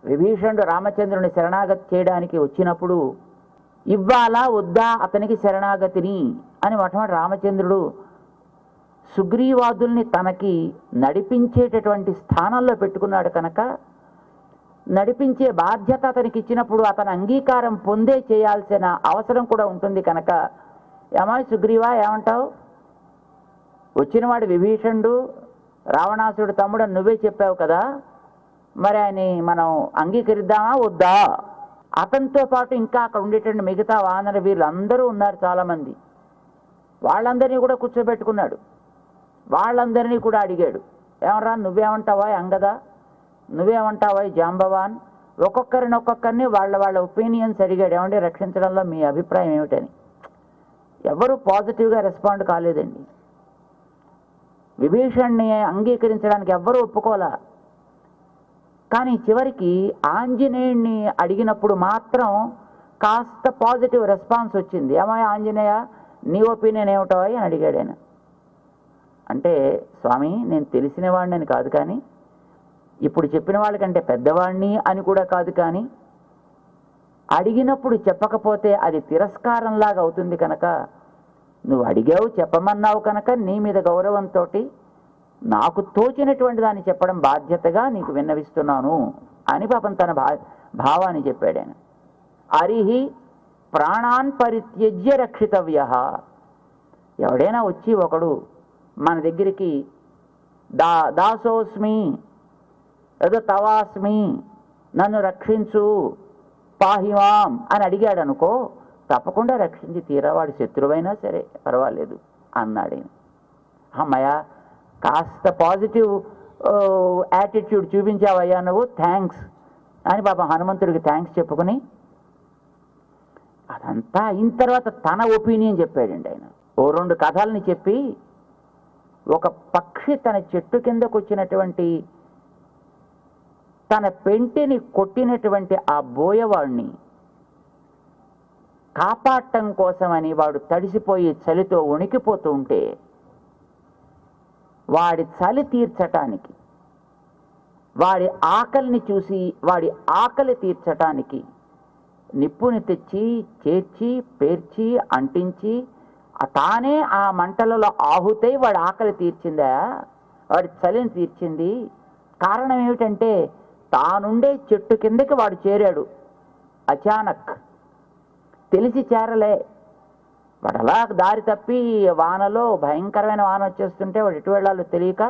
విభీషణుడు రామచంద్రుని శరణాగతి చేయడానికి వచ్చినప్పుడు ఇవ్వాలా వద్దా అతనికి శరణాగతిని అని మొట్టమొదటి రామచంద్రుడు సుగ్రీవాదుల్ని తనకి నడిపించేటటువంటి స్థానంలో పెట్టుకున్నాడు కనుక నడిపించే బాధ్యత అతనికి ఇచ్చినప్పుడు అతని అంగీకారం పొందే చేయాల్సిన అవసరం కూడా ఉంటుంది కనుక ఏమాయి సుగ్రీవా ఏమంటావు వచ్చినవాడు విభీషణుడు రావణాసుడు తమ్ముడు అని నువ్వే చెప్పావు కదా మరి ఆయన్ని మనం అంగీకరిద్దామా వద్దా అతనితో పాటు ఇంకా అక్కడ ఉండేటువంటి మిగతా వానర వీరులు అందరూ ఉన్నారు చాలామంది వాళ్ళందరినీ కూడా కూర్చోబెట్టుకున్నాడు వాళ్ళందరినీ కూడా అడిగాడు ఏమరా నువ్వేమంటావా అంగదా నువ్వేమంటావా జాంబవాన్ ఒక్కొక్కరిని ఒక్కొక్కరిని వాళ్ళ వాళ్ళ ఒపీనియన్స్ అడిగాడు ఏమంటే రక్షించడంలో మీ అభిప్రాయం ఏమిటని ఎవరు పాజిటివ్గా రెస్పాండ్ కాలేదండి విభీషణ్ణి అంగీకరించడానికి ఎవ్వరూ ఒప్పుకోలా కానీ చివరికి ఆంజనేయుణ్ణి అడిగినప్పుడు మాత్రం కాస్త పాజిటివ్ రెస్పాన్స్ వచ్చింది ఏమయ్య ఆంజనేయ నీ ఒపీనియన్ ఏమిటో అని అడిగాడు ఆయన అంటే స్వామి నేను తెలిసిన వాడిని కాదు కానీ ఇప్పుడు చెప్పిన వాళ్ళకంటే పెద్దవాడిని అని కూడా కాదు కానీ అడిగినప్పుడు చెప్పకపోతే అది తిరస్కారంలాగా అవుతుంది కనుక నువ్వు అడిగావు చెప్పమన్నావు కనుక నీ మీద గౌరవంతో నాకు తోచినటువంటి దాన్ని చెప్పడం బాధ్యతగా నీకు విన్నవిస్తున్నాను అని పాపం తన భా భావాన్ని చెప్పాడు ఆయన అరిహి ప్రాణాన్ పరిత్యజ్య రక్షితవ్య ఎవడైనా వచ్చి ఒకడు మన దగ్గరికి దా దాసోస్మి ఏదో తవాస్మి నన్ను రక్షించు పాహిమాం అని అడిగాడు అనుకో తప్పకుండా రక్షించి తీరా వాడి శత్రువైనా సరే పర్వాలేదు అన్నాడు ఆయన అమ్మయ్య కాస్త పాజిటివ్ యాటిట్యూడ్ చూపించావయ్యా నువ్వు థ్యాంక్స్ అని పాపం హనుమంతుడికి థ్యాంక్స్ చెప్పుకుని అదంతా అయిన తర్వాత తన ఒపీనియన్ చెప్పాడండి ఆయన ఓ రెండు కథల్ని చెప్పి ఒక పక్షి తన చెట్టు కిందకు వచ్చినటువంటి తన పెంటిని కొట్టినటువంటి ఆ బోయవాడిని కాపాడటం కోసమని వాడు తడిసిపోయి చలితో వణికిపోతూ ఉంటే వాడి చలి తీర్చటానికి వాడి ఆకలిని చూసి వాడి ఆకలి తీర్చటానికి నిప్పుని తెచ్చి చేర్చి పేర్చి అంటించి ఆ తానే ఆ మంటలలో ఆహుతై వాడి ఆకలి తీర్చిందా వాడి చలిని తీర్చింది కారణం ఏమిటంటే తానుండే చెట్టు కిందకి వాడు చేరాడు అచానక్ తెలిసి చేరలే వాడు అలా దారి తప్పి వానలో భయంకరమైన వాన వచ్చేస్తుంటే వాడు ఎటు వెళ్ళాలో తెలియక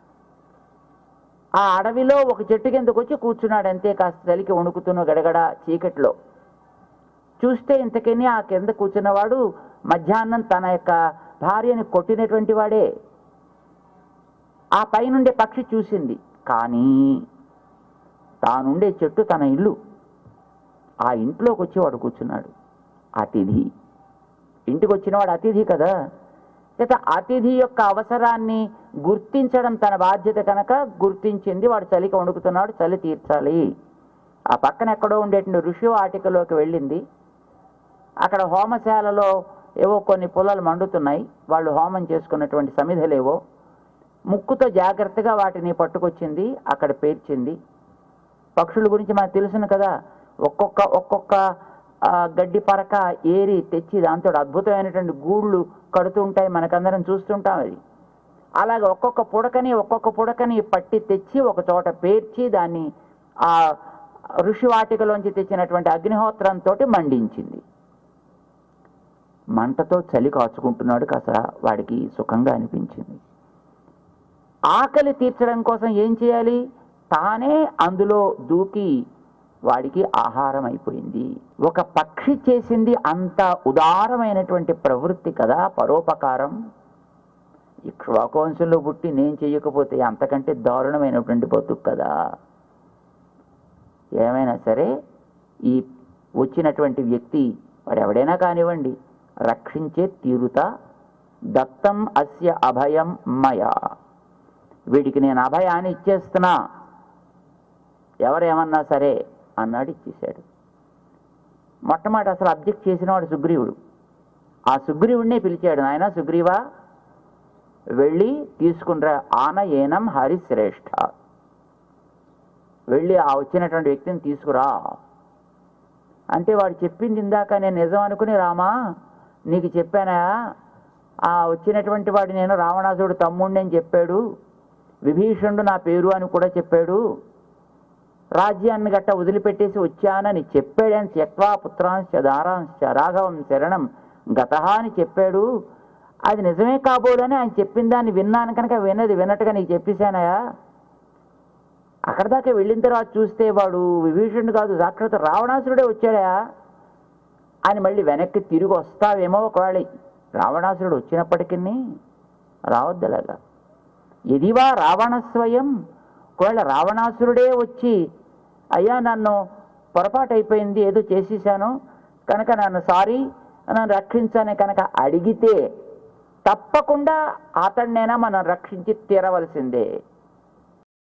ఆ అడవిలో ఒక చెట్టు కిందకు వచ్చి కూర్చున్నాడు అంతే కాస్త చలికి వణుకుతున్న గడగడ చీకట్లో చూస్తే ఇంతకని ఆ కింద కూర్చున్నవాడు మధ్యాహ్నం తన యొక్క భార్యని కొట్టినటువంటి వాడే ఆ పైనుండే పక్షి చూసింది కానీ తానుండే చెట్టు తన ఇల్లు ఆ ఇంట్లోకి వచ్చి వాడు కూర్చున్నాడు అతిథి ఇంటికి వచ్చినవాడు అతిథి కదా చేత అతిథి యొక్క అవసరాన్ని గుర్తించడం తన బాధ్యత కనుక గుర్తించింది వాడు చలికి వణుకుతున్నాడు చలి తీర్చాలి ఆ పక్కన ఎక్కడో ఉండేటువంటి ఋషి ఆటికలోకి వెళ్ళింది అక్కడ హోమశాలలో ఏవో కొన్ని పుల్లలు మండుతున్నాయి వాళ్ళు హోమం చేసుకున్నటువంటి సమిధలేవో ముక్కుతో జాగ్రత్తగా వాటిని పట్టుకొచ్చింది అక్కడ పేర్చింది పక్షుల గురించి మనకు తెలుసును కదా ఒక్కొక్క ఒక్కొక్క ఆ, గడ్డి పరక ఏరి తెచ్చి దాంతో అద్భుతమైనటువంటి గూళ్ళు కడుతూ ఉంటాయి మనకందరం చూస్తుంటాం అది అలాగే ఒక్కొక్క పుడకని ఒక్కొక్క పుడకని పట్టి తెచ్చి ఒక చోట పేర్చి దాన్ని ఆ ఋషి వాటికలోంచి తెచ్చినటువంటి అగ్నిహోత్రంతో మండించింది మంటతో చలి కాచుకుంటున్నాడు కాస్త వాడికి సుఖంగా అనిపించింది ఆకలి తీర్చడం కోసం ఏం చేయాలి తానే అందులో దూకి వాడికి ఆహారం అయిపోయింది ఒక పక్షి చేసింది అంత ఉదారమైనటువంటి ప్రవృత్తి కదా పరోపకారం ఇక్ష్వాకోంశంలో పుట్టి నేను చెయ్యకపోతే అంతకంటే దారుణమైనటువంటి బతుకు కదా ఏమైనా సరే ఈ వచ్చినటువంటి వ్యక్తి వాడు ఎవడైనా కానివ్వండి రక్షించే తీరుత దత్తం అస్య అభయం మయా వీడికి నేను అభయాన్ని ఇచ్చేస్తున్నా ఎవరేమన్నా సరే అన్నాడు ఇచ్చేశాడు మొట్టమొదటి అసలు అబ్జెక్ట్ చేసినవాడు సుగ్రీవుడు ఆ సుగ్రీవుడినే పిలిచాడు ఆయన సుగ్రీవా వెళ్ళి తీసుకునిరా ఆన ఏనం హరిశ్రేష్ఠ వెళ్ళి ఆ వచ్చినటువంటి వ్యక్తిని తీసుకురా అంటే వాడు చెప్పింది ఇందాక నేను నిజం అనుకుని రామా నీకు చెప్పానా ఆ వచ్చినటువంటి వాడు నేను రావణాసుడు తమ్ముడిని అని చెప్పాడు విభీషణుడు నా పేరు అని కూడా చెప్పాడు రాజ్యాన్ని గట్ట వదిలిపెట్టేసి వచ్చానని చెప్పాడని త్యక్వా పుత్రాంశ దారాంశ రాఘవం శరణం గత అని చెప్పాడు అది నిజమే కాబోలని ఆయన చెప్పిన దాన్ని విన్నాను కనుక విన్నది విన్నట్టుగా నీకు చెప్పేశానయా అక్కడ దాకా వెళ్ళిన తర్వాత చూస్తే వాడు విభీషణుడు కాదు సాక్షాత్ రావణాసురుడే వచ్చాడా అని మళ్ళీ వెనక్కి తిరిగి వస్తావేమో ఒకవేళ రావణాసురుడు వచ్చినప్పటికీ రావద్దు అలాగా ఎదివా రావణ స్వయం ఒకవేళ రావణాసురుడే వచ్చి అయ్యా నన్ను పొరపాటు అయిపోయింది ఏదో చేసేసాను కనుక నన్ను సారీ నన్ను రక్షించని కనుక అడిగితే తప్పకుండా అతడినైనా మనం రక్షించి తీరవలసిందే